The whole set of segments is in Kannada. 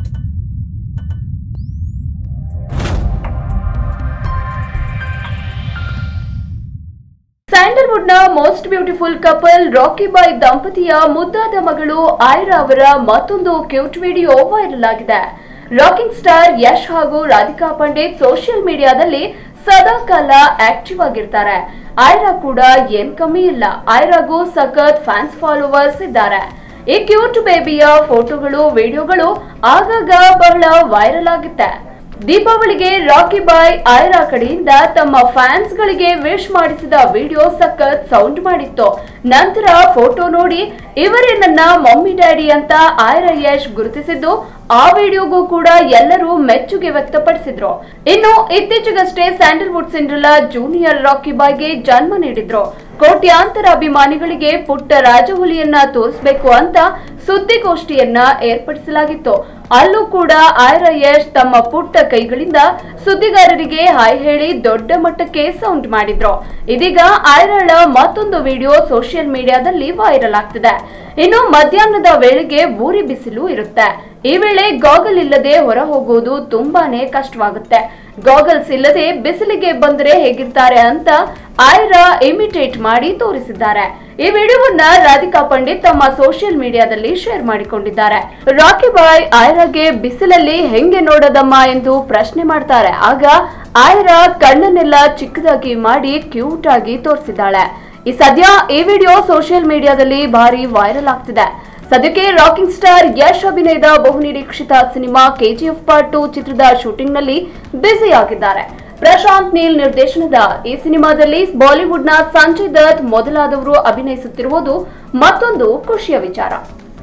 ಸ್ಯಾಂಡಲ್ವುಡ್ ನ most beautiful couple Rocky boy ದಂಪತಿಯ ಮುದ್ದಾದ ಮಗಳು ಆಯ್ರಾ ಅವರ ಮತ್ತೊಂದು ಕ್ಯೂಟ್ ವಿಡಿಯೋ ವೈರಲ್ ಆಗಿದೆ ರಾಕಿಂಗ್ ಸ್ಟಾರ್ ಯಶ್ ಹಾಗೂ ರಾಧಿಕಾ ಪಂಡಿತ್ ಸೋಷಿಯಲ್ ಮೀಡಿಯಾದಲ್ಲಿ ಸದಾ ಕಾಲ ಆಕ್ಟಿವ್ ಆಗಿರ್ತಾರೆ ಆಯ್ರಾ ಕೂಡ ಏನ್ ಕಮ್ಮಿ ಇಲ್ಲ ಆಯ್ರಾಗೂ ಸಖತ್ ಫ್ಯಾನ್ಸ್ ಫಾಲೋವರ್ಸ್ ಇದ್ದಾರೆ ಈ ಕ್ಯೂಟ್ ಬೇಬಿಯ ಫೋಟೋಗಳು ವಿಡಿಯೋಗಳು ಆಗಾಗ ಬಹಳ ವೈರಲ್ ಆಗುತ್ತೆ ದೀಪಾವಳಿಗೆ ರಾಕಿ ಬಾಯ್ ಆಯ್ರಾ ಕಡೆಯಿಂದ ತಮ್ಮ ಫ್ಯಾನ್ಸ್ ಗಳಿಗೆ ವಿಶ್ ಮಾಡಿಸಿದ ವಿಡಿಯೋ ಸಖತ್ ಸೌಂಡ್ ಮಾಡಿತ್ತು ನಂತರ ಫೋಟೋ ನೋಡಿ ಇವರೇ ನನ್ನ ಮಮ್ಮಿ ಡ್ಯಾಡಿ ಅಂತ ಆಯ್ರಾ ಯಶ್ ಗುರುತಿಸಿದ್ದು ಆ ವಿಡಿಯೋಗೂ ಕೂಡ ಎಲ್ಲರೂ ಮೆಚ್ಚುಗೆ ವ್ಯಕ್ತಪಡಿಸಿದ್ರು ಇನ್ನು ಇತ್ತೀಚೆಗಷ್ಟೇ ಸ್ಯಾಂಡಲ್ವುಡ್ ಸಿಂಡ್ರಲಾ ಜೂನಿಯರ್ ರಾಕಿ ಬಾಯ್ಗೆ ಜನ್ಮ ನೀಡಿದ್ರು ಕೋಟ್ಯಾಂತರ ಅಭಿಮಾನಿಗಳಿಗೆ ಪುಟ್ಟ ರಾಜಹುಲಿಯನ್ನ ತೋರಿಸಬೇಕು ಅಂತ ಸುದ್ದಿಗೋಷ್ಠಿಯನ್ನ ಏರ್ಪಡಿಸಲಾಗಿತ್ತು ಅಲ್ಲೂ ಕೂಡ ಆಯ್ರಾ ಯಶ್ ತಮ್ಮ ಪುಟ್ಟ ಕೈಗಳಿಂದ ಸುದ್ದಿಗಾರರಿಗೆ ಹಾಯ್ ಹೇಳಿ ದೊಡ್ಡ ಮಟ್ಟಕ್ಕೆ ಸೌಂಡ್ ಮಾಡಿದ್ರು ಇದೀಗ ಆಯ್ರಾಳ ಮತ್ತೊಂದು ವಿಡಿಯೋ ಸೋಷಿಯಲ್ ಮೀಡಿಯಾದಲ್ಲಿ ವೈರಲ್ ಆಗ್ತಿದೆ ಇನ್ನು ಮಧ್ಯಾಹ್ನದ ವೇಳೆಗೆ ಊರಿ ಬಿಸಿಲು ಇರುತ್ತೆ ಈ ವೇಳೆ ಗಾಗಲ್ ಇಲ್ಲದೆ ಹೊರ ಹೋಗುವುದು ತುಂಬಾನೇ ಕಷ್ಟವಾಗುತ್ತೆ ಗಾಗಲ್ಸ್ ಇಲ್ಲದೆ ಬಿಸಿಲಿಗೆ ಬಂದ್ರೆ ಹೇಗಿರ್ತಾರೆ ಅಂತ ಆಯ್ರಾ ಇಮಿಟೇಟ್ ಮಾಡಿ ತೋರಿಸಿದ್ದಾರೆ ಈ ವಿಡಿಯೋವನ್ನ ರಾಧಿಕಾ ಪಂಡಿತ್ ತಮ್ಮ ಸೋಷಿಯಲ್ ಮೀಡಿಯಾದಲ್ಲಿ ಶೇರ್ ಮಾಡಿಕೊಂಡಿದ್ದಾರೆ ರಾಕಿ ಬಾಯ್ ಆಯ್ರಾಗೆ ಬಿಸಿಲಲ್ಲಿ ಹೆಂಗೆ ನೋಡೋದಮ್ಮ ಎಂದು ಪ್ರಶ್ನೆ ಮಾಡ್ತಾರೆ ಆಗ ಆಯ್ರಾ ಕಣ್ಣನ್ನೆಲ್ಲ ಚಿಕ್ಕದಾಗಿ ಮಾಡಿ ಕ್ಯೂಟ್ ಆಗಿ ತೋರಿಸಿದ್ದಾಳೆ ಈ ಸದ್ಯ ಈ ವಿಡಿಯೋ ಸೋಷಿಯಲ್ ಮೀಡಿಯಾದಲ್ಲಿ ಭಾರಿ ವೈರಲ್ ಆಗ್ತಿದೆ ಸದ್ಯಕ್ಕೆ ರಾಕಿಂಗ್ ಸ್ಟಾರ್ ಯಶ್ ಅಭಿನಯದ ಬಹುನಿರೀಕ್ಷಿತ ಸಿನಿಮಾ ಕೆಜಿಎಫ್ ಪಾರ್ಟ್ ಟು ಚಿತ್ರದ ಶೂಟಿಂಗ್ ನಲ್ಲಿ ಬ್ಯುಸಿ ಆಗಿದ್ದಾರೆ ಪ್ರಶಾಂತ್ ನೀಲ್ ನಿರ್ದೇಶನದ ಈ ಸಿನಿಮಾದಲ್ಲಿ ಬಾಲಿವುಡ್ನ ಸಂಜಯ್ ದತ್ ಮೊದಲಾದವರು ಅಭಿನಯಿಸುತ್ತಿರುವುದು ಮತ್ತೊಂದು ಖುಷಿಯ ವಿಚಾರ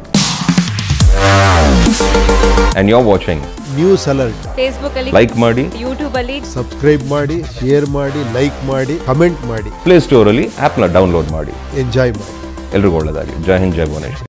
and you're watching. News alert Facebook ಅಲ್ಲಿ Like ಮಾಡಿ ಯೂಟ್ಯೂಬ್ ಅಲ್ಲಿ ಸಬ್ಸ್ಕ್ರೈಬ್ ಮಾಡಿ ಶೇರ್ ಮಾಡಿ ಲೈಕ್ ಮಾಡಿ ಕಮೆಂಟ್ ಮಾಡಿ ಪ್ಲೇ ಸ್ಟೋರಲ್ಲಿ ಆ್ಯಪ್ನ ಡೌನ್ಲೋಡ್ ಮಾಡಿ ಎಂಜಾಯ್ ಮಾಡಿ ಎಲ್ರಿಗೂ ಒಳ್ಳೆಯದಾಗಲಿ ಜೈ ಹಿಂದ್ ಜೈ ಭುವನೇಶ್ವರ್